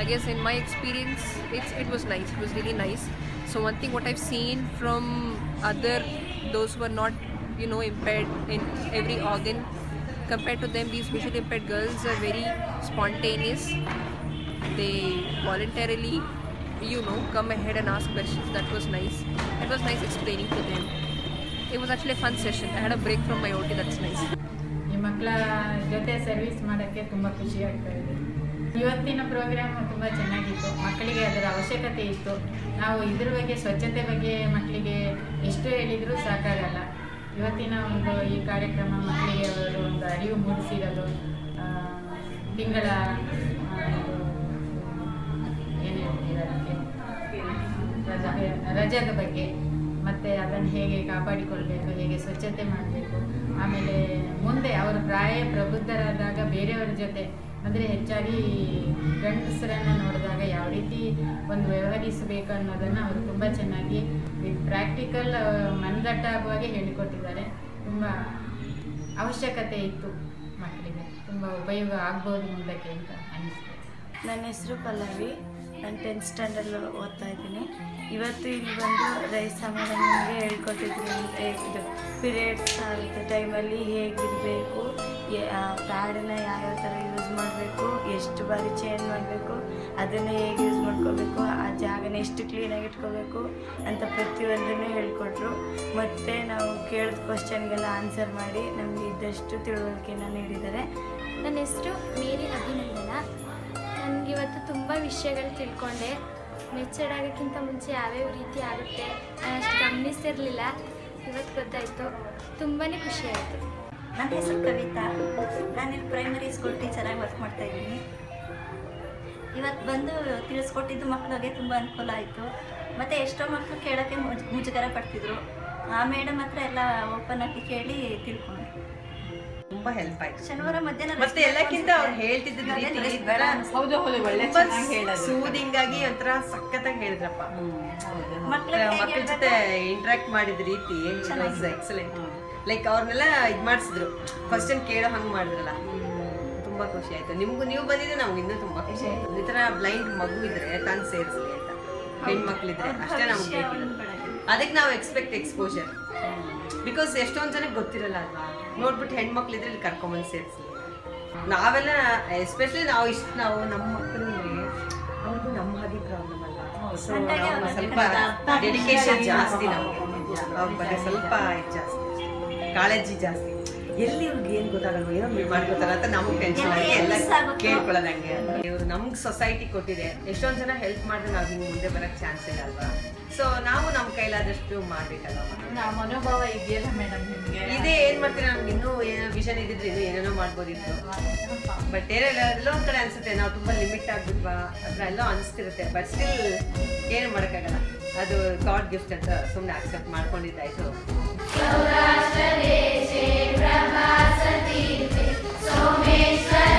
I guess in my experience, it's it was nice. It was really nice. So one thing what I've seen from other those who are not you know impaired in every organ compared to them these visually impaired girls are very spontaneous they voluntarily you know come ahead and ask questions that was nice it was nice explaining to them it was actually a fun session i had a break from my ot that's nice ಈ ಮಕ್ಕಳ ಜೊತೆ service ಮಾಡೋಕ್ಕೆ ತುಂಬ ಖುಷಿ ಆಗ್ತಾ ಇದೆ ಇವತ್ತಿನ program ತುಂಬ ಚೆನ್ನಾಗಿತ್ತು ಮಕ್ಕಳಿಗೆ ಅದರ ಅವಶ್ಯಕತೆ ಇತ್ತು ನಾವು ಇದ್ರ ಬಗ್ಗೆ ಸ್ವಚ್ಛತೆ ಬಗ್ಗೆ ಮಕ್ಕಳಿಗೆ ಎಷ್ಟು ಹೇಳಿದರೂ ಸಾಕಾಗಲ್ಲ ಇವತ್ತಿನ ಒಂದು ಈ ಕಾರ್ಯಕ್ರಮ ಮಕ್ಕಳಿಗೆ ಅವರು ಒಂದು ಅರಿವು ಮೂಡಿಸಿರೋದು ಆ, ತಿಂಗಳ ಆ, ಏನು ಹೇಳ್ತೀರಾ ಅದಕ್ಕೆ ರಜಾ ರಜಾದ ಬಗ್ಗೆ ಮತ್ತು ಅದನ್ನು ಹೇಗೆ ಕಾಪಾಡಿಕೊಳ್ಬೇಕು ಹೇಗೆ ಸ್ವಚ್ಛತೆ ಮಾಡಬೇಕು ಆಮೇಲೆ ಮುಂದೆ ಅವರು ಪ್ರಾಯ ಪ್ರಬುದ್ಧರಾದಾಗ ಬೇರೆಯವರ ಜೊತೆ ಅಂದರೆ ಹೆಚ್ಚಾಗಿ ಗಂಡಸರನ್ನು ನೋಡಿದಾಗ ಯಾವ ರೀತಿ ಒಂದು ವ್ಯವಹರಿಸಬೇಕು ಅನ್ನೋದನ್ನು ಅವರು ತುಂಬ ಚೆನ್ನಾಗಿ ಪ್ರಾಕ್ಟಿಕಲ್ ಮನದಟ್ಟಾಗುವಾಗೆ ಹೇಳಿಕೊಟ್ಟಿದ್ದಾರೆ ತುಂಬ ಅವಶ್ಯಕತೆ ಇತ್ತು ಮಕ್ಕಳಿಗೆ ತುಂಬ ಉಪಯೋಗ ಆಗ್ಬೋದು ಮುಂದಕ್ಕೆ ಅಂತ ಅನಿಸ್ತದೆ ನನ್ನ ಹೆಸರು ಪಲ್ಲವಿ ನಾನು ಟೆಂತ್ ಸ್ಟ್ಯಾಂಡರ್ಡ್ ಓದ್ತಾ ಇದ್ದೀನಿ ಇವತ್ತು ಇಲ್ಲಿ ಬಂದು ರೈಸ್ ಸಾಮಾನ್ಯ ನಮಗೆ ಹೇಳ್ಕೊಟ್ಟಿದ್ರು ಇದು ಪೀರಿಯಡ್ಸ್ ಆಗುತ್ತೆ ಟೈಮಲ್ಲಿ ಹೇಗಿರಬೇಕು ಪ್ಯಾಡನ್ನ ಯಾವ್ಯಾವ ಥರ ಯೂಸ್ ಮಾಡಬೇಕು ಎಷ್ಟು ಬಾರಿ ಚೇಂಜ್ ಮಾಡಬೇಕು ಅದನ್ನು ಹೇಗೆ ಯೂಸ್ ಮಾಡ್ಕೋಬೇಕು ಆ ಜಾಗನ ಎಷ್ಟು ಕ್ಲೀನಾಗಿ ಇಟ್ಕೋಬೇಕು ಅಂತ ಪ್ರತಿಯೊಂದನ್ನು ಹೇಳ್ಕೊಟ್ರು ಮತ್ತು ನಾವು ಕೇಳಿದ ಕ್ವಶನ್ಗೆಲ್ಲ ಆನ್ಸರ್ ಮಾಡಿ ನಮಗೆ ಇದ್ದಷ್ಟು ತಿಳುವಳಿಕೆನ ನೀಡಿದ್ದಾರೆ ನನ್ನ ಹೆಸರು ಮೇರಿ ಅಭಿನಂದನ ನನಗಿವತ್ತು ತುಂಬ ವಿಷಯಗಳು ತಿಳ್ಕೊಂಡೆ ಮೆಚೂರ್ಡ್ ಆಗೋಕ್ಕಿಂತ ಮುಂಚೆ ಯಾವ್ಯಾವ ರೀತಿ ಆಗುತ್ತೆ ನಾನು ಅಷ್ಟು ಗಮನಿಸಿರಲಿಲ್ಲ ಇವತ್ತು ಗೊತ್ತಾಯಿತು ತುಂಬಾ ಖುಷಿ ಆಯಿತು ನನ್ನ ಹೆಸರು ಕವಿತಾ ನಾನಿಲ್ಲಿ ಪ್ರೈಮರಿ ಸ್ಕೂಲ್ ಟೀಚರಾಗಿ ವರ್ಕ್ ಮಾಡ್ತಾ ಇದ್ದೀನಿ ಇವತ್ತು ಬಂದು ತಿಳಿಸ್ಕೊಟ್ಟಿದ್ದು ಮಕ್ಕಳಿಗೆ ತುಂಬ ಅನುಕೂಲ ಆಯಿತು ಮತ್ತು ಎಷ್ಟೋ ಮಕ್ಕಳು ಕೇಳೋಕ್ಕೆ ಮುಜ್ ಮುಜುಗರ ಪಡ್ತಿದ್ರು ಆ ಮೇಡಮ್ ಹತ್ರ ಎಲ್ಲ ಓಪನ್ ಆಗಿ ಕೇಳಿ ತಿಳ್ಕೊಂಡ್ರು ತುಂಬಾ ಹೆಲ್ಪ್ ಆಯ್ತು ಶನಿವಾರ ಮಧ್ಯಾಹ್ನ ಮತ್ತೆ ಎಲ್ಲಕ್ಕಿಂತ ಅವ್ರು ಹೇಳ್ತಿದ್ದ ರೀತಿ ಬೇಡ ಅನ್ಸುತ್ತೆ. ಹೌದು ಹೌದು ಒಳ್ಳೆ ತುಂಬಾ ಚೆನ್ನಾಗಿ ಹೇಳೋದು ಸೂದಿಂಗ್ ಆಗಿ ಒಂಥರ ಸಖತ್ತಾಗಿ ಹೇಳಿದ್ರಪ್ಪ ಮಕ್ಳಿಗೆ ಹೇಗೆ ಮಕ್ಕಳ ಜೊತೆ ಇಂಟ್ರಾಕ್ಟ್ ಮಾಡಿದ ರೀತಿ ಎಕ್ಸಲೆಂಟ್ ಲೈಕ್ ಅವ್ರನ್ನೆಲ್ಲ ಇದ್ ಮಾಡಿಸಿದ್ರು ಕ್ವಶನ್ ಕೇಳೋ ಹಂಗ್ ಮಾಡಿದ್ರಲ್ಲ ತುಂಬಾ ಖುಷಿ ಆಯ್ತು ನಿಮ್ಗೂ ನೀವು ಬಂದಿದ್ದು ನಮ್ಗೆ ಇನ್ನೂ ತುಂಬಾ ಖುಷಿ ಆಯ್ತು ಈ ತರ ಬ್ಲೈಂಡ್ ಮಗು ಇದ್ರೆ ತಂದು ಸೇರಿಸ್ಲಿ ಅಂತ ಹೆಣ್ಮಕ್ಳಿದ್ರೆ ಅಷ್ಟೇ ನಮ್ಗೆ ಬೇಕಿರೋದು ಅದಕ್ಕೆ ನಾವು ಎಕ್ಸ್ಪೆಕ್ಟ್ ಎಕ್ಸ್ಪೋಜರ್ ಬಿಕಾಸ್ ಎಷ್ಟೊಂದ್ ಜನಕ್ಕೆ ಗೊತ್ತಿರಲ್ಲ ಅಲ್ವಾ ನೋಡ್ಬಿಟ್ಟು ಹೆಣ್ಮಕ್ಳಿದ್ರೆ ಇಲ್ಲಿ ಕರ್ಕೊಂಬಂದು ಸೇರಿಸ್ಲಿ ನಾವೆಲ್ಲ ಎಸ್ಪೆಷಲಿ ನಾವು ಇಷ್ಟ ನಾವು ನಮ್ಮ ಮಕ್ಕಳು ಅವ್ರಿಗೂ ನಮ್ಮ ಹಾಗೆ ಪ್ರಾಬ್ಲಮ್ ಅಲ್ಲ ಸೊ ನಾವು ಸ್ವಲ್ಪ ಡೆಡಿಕೇಶನ್ ಜಾಸ್ತಿ ನಮಗೆ ಅವ್ರ ಬಗ್ಗೆ ಸ್ವಲ್ಪ ಇದ್ ಜಾಸ್ತಿ ಕಾಳಜಿ ಜಾಸ್ತಿ ಎಲ್ಲಿ ಇವ್ರಿಗೆ ಏನ್ ಗೊತ್ತಾಗಲ್ವ ಏನೋ ಮಾಡ್ಕೋತಾರ ಅಂತ ನಮಗೆ ಟೆನ್ಷನ್ ಆಗಿ ಎಲ್ಲ ಕೇಳ್ಕೊಳ್ಳೋದಂಗೆ ಇವರು ನಮ್ಗೆ ಸೊಸೈಟಿ ಕೊಟ್ಟಿದೆ ಎಷ್ಟೊಂದ್ ಜನ ಹೆಲ್ಪ್ ಮಾಡಿದ್ರೆ ನಾವು ಹಿಂಗೆ ಮುಂದೆ ಬರಕ್ ಚಾನ್ಸ್ ಇಲ್ಲ ಅಲ್ವಾ ಸೊ ನಾವು ನಮ್ಮ ಕೈಲಾದಷ್ಟು ಮಾಡ್ಬೇಕಲ್ವಾ ನಾವು ಮನೋಭಾವ ಇದೆಯಲ್ಲ ಮೇಡಮ್ ನಿಮಗೆ ಇದೇ ಏನ್ ಮಾಡ್ತೀರಾ ನಮ್ಗೆ ಇನ್ನೂ ಏನೋ ವಿಷನ್ ಇದ್ದಿದ್ರೆ ಇನ್ನೂ ಏನೇನೋ ಮಾಡ್ಬೋದಿತ್ತು ಬಟ್ ಎಲ್ಲೋ ಒಂದ್ ಕಡೆ ಅನ್ಸುತ್ತೆ ನಾವು ತುಂಬಾ ಲಿಮಿಟ್ ಆಗ್ಬಿಟ್ವಾ ಅಥವಾ ಎಲ್ಲೋ ಅನಿಸ್ತಿರುತ್ತೆ ಬಟ್ ಸ್ಟಿಲ್ ಏನು ಮಾಡೋಕ್ಕಾಗಲ್ಲ ಅದು ಗಾಡ್ ಗಿಫ್ಟ್ ಅಂತ ಸುಮ್ಮನೆ ಅಕ್ಸೆಪ್ಟ್ ಮಾಡ್ಕೊಂಡಿದ್ದಾಯ್ತು ಸೋಮೇಶ್ವರ